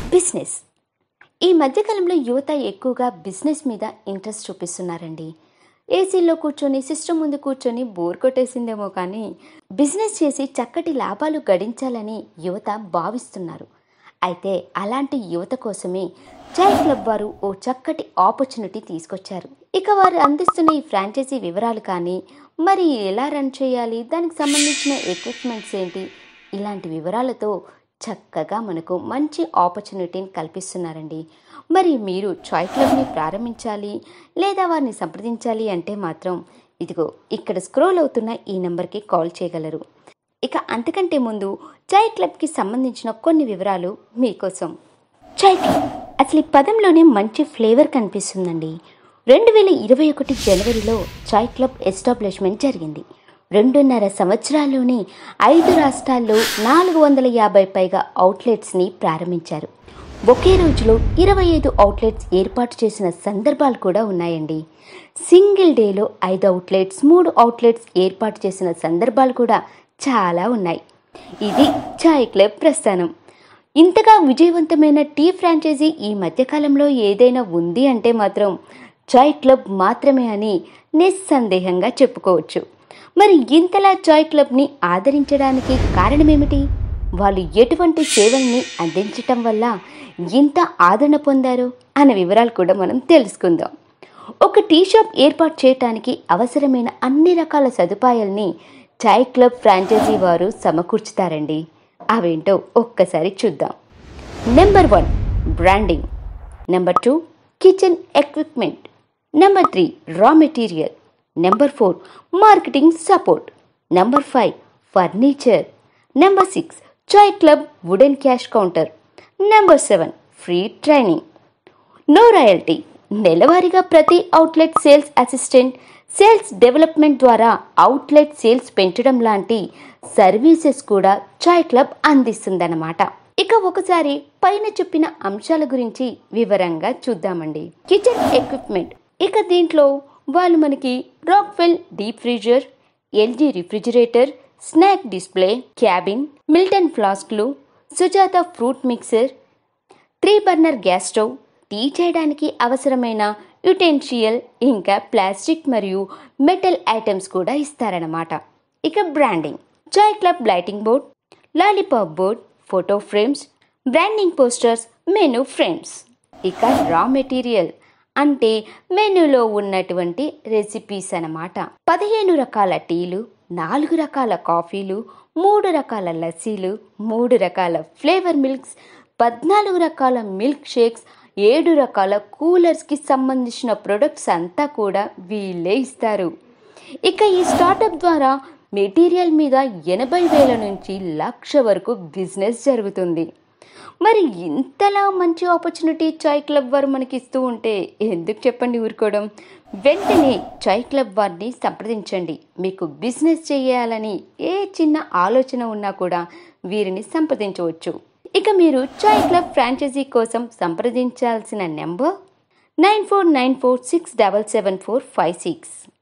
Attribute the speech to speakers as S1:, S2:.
S1: business ఈ మధ్యకాలంలో యువత ఎక్కువగా బిజినెస్ మీద ఇంట్రెస్ట్ చూపిస్తున్నారండి ఏసీలో కూర్చొని సిస్టమ్ ముందు కూర్చొని బోర్ కొట్టేసిందేమో కానీ బిజినెస్ చేసి చక్కటి లాభాలు గడించాలని యువత భావిస్తున్నారు అయితే అలాంటి యువత కోసమే చాయ్ క్లబ్ వారు ఓ చక్కటి ఆపర్చునిటీ తీసుకొచ్చారు ఇక వారు అందిస్తున్న ఈ ఫ్రాంచైజీ వివరాలు కానీ మరి ఎలా రన్ చేయాలి దానికి సంబంధించిన ఎక్విప్మెంట్స్ ఏంటి ఇలాంటి వివరాలతో చక్కగా మనకు మంచి ఆపర్చునిటీని కల్పిస్తున్నారండి మరి మీరు చాయ్ క్లబ్ని ప్రారంభించాలి లేదా వారిని సంప్రదించాలి అంటే మాత్రం ఇదిగో ఇక్కడ స్క్రోల్ అవుతున్న ఈ నెంబర్కి కాల్ చేయగలరు ఇక అంతకంటే ముందు చాయ్ క్లబ్కి సంబంధించిన కొన్ని వివరాలు మీకోసం చాయ్ క్లబ్ అసలు ఈ పదంలోనే మంచి ఫ్లేవర్ కనిపిస్తుందండి రెండు వేల ఇరవై ఒకటి జనవరిలో చాయ్ క్లబ్ ఎస్టాబ్లిష్మెంట్ జరిగింది రెండున్నర సంవత్సరాల్లోనే ఐదు రాష్ట్రాల్లో నాలుగు వందల యాభై పైగా అవుట్లెట్స్ని ప్రారంభించారు ఒకే రోజులో ఇరవై ఐదు అవుట్లెట్స్ ఏర్పాటు చేసిన సందర్భాలు కూడా ఉన్నాయండి సింగిల్ డేలో ఐదు అవుట్లెట్స్ మూడు అవుట్లెట్స్ ఏర్పాటు చేసిన సందర్భాలు కూడా చాలా ఉన్నాయి ఇది చాయ్ క్లబ్ ప్రస్థానం ఇంతగా విజయవంతమైన టీ ఫ్రాంచైజీ ఈ మధ్యకాలంలో ఏదైనా ఉంది అంటే మాత్రం చాయ్ క్లబ్ మాత్రమే అని నిస్సందేహంగా చెప్పుకోవచ్చు మరి ఇంతలా చాయ్ క్లబ్ని ఆదరించడానికి కారణమేమిటి వాళ్ళు ఎటువంటి సేవల్ని అందించటం వల్ల ఇంత ఆదరణ పొందారు అనే వివరాలు కూడా మనం తెలుసుకుందాం ఒక టీ షాప్ ఏర్పాటు చేయడానికి అవసరమైన అన్ని రకాల సదుపాయాల్ని చాయ్ క్లబ్ ఫ్రాంచైజీ వారు సమకూర్చుతారండి అవేంటో ఒక్కసారి చూద్దాం number one branding number two kitchen equipment number three raw material number four marketing support number five furniture number six Chai Club wooden cash counter number seven free training no royalty నెలవారీగా ప్రతి outlet sales assistant sales development ద్వారా outlet sales పెంచడం లాంటి services కూడా చాయ్ club అందిస్తుందన్నమాట ఇక ఒకసారి పైన చెప్పిన అంశాల గురించి వివరంగా చూద్దామండి కిచెన్ ఎక్విప్మెంట్ ఇక దీంట్లో వాళ్ళు మనకి Rockwell deep freezer LG refrigerator snack display cabin Milton ఫ్లాస్క్లు Sujata fruit mixer three burner gas stove tea చేయడానికి అవసరమైన యుటెన్షియల్ ఇంకా ప్లాస్టిక్ మరియు మెటల్ ఐటమ్స్ కూడా ఇస్తారన్నమాట ఇక branding Chai Club lighting board lollipop board photo frames branding posters menu frames ఇక raw material అంటే మెనూలో ఉన్నటువంటి రెసిపీస్ అన్నమాట పదిహేను రకాల టీలు నాలుగు రకాల కాఫీలు మూడు రకాల లస్సీలు మూడు రకాల ఫ్లేవర్ మిల్క్స్ పద్నాలుగు రకాల మిల్క్ షేక్స్ ఏడు రకాల కూలర్స్కి సంబంధించిన ప్రొడక్ట్స్ అంతా కూడా వీళ్ళే ఇస్తారు ఇక ఈ స్టార్టప్ ద్వారా మెటీరియల్ మీద ఎనభై వేల నుంచి లక్ష వరకు బిజినెస్ జరుగుతుంది మరి ఇంతలా మంచి ఆపర్చునిటీ చాయ్ క్లబ్ వారు మనకి ఇస్తూ ఉంటే ఎందుకు చెప్పండి ఊరుకోవడం వెంటనే చాయ్ క్లబ్ వారిని సంప్రదించండి మీకు బిజినెస్ చేయాలని ఏ చిన్న ఆలోచన ఉన్నా కూడా వీరిని సంప్రదించవచ్చు ఇక మీరు చాయ్ క్లబ్ ఫ్రాంచైజీ కోసం సంప్రదించాల్సిన number nine four nine four six double seven four five six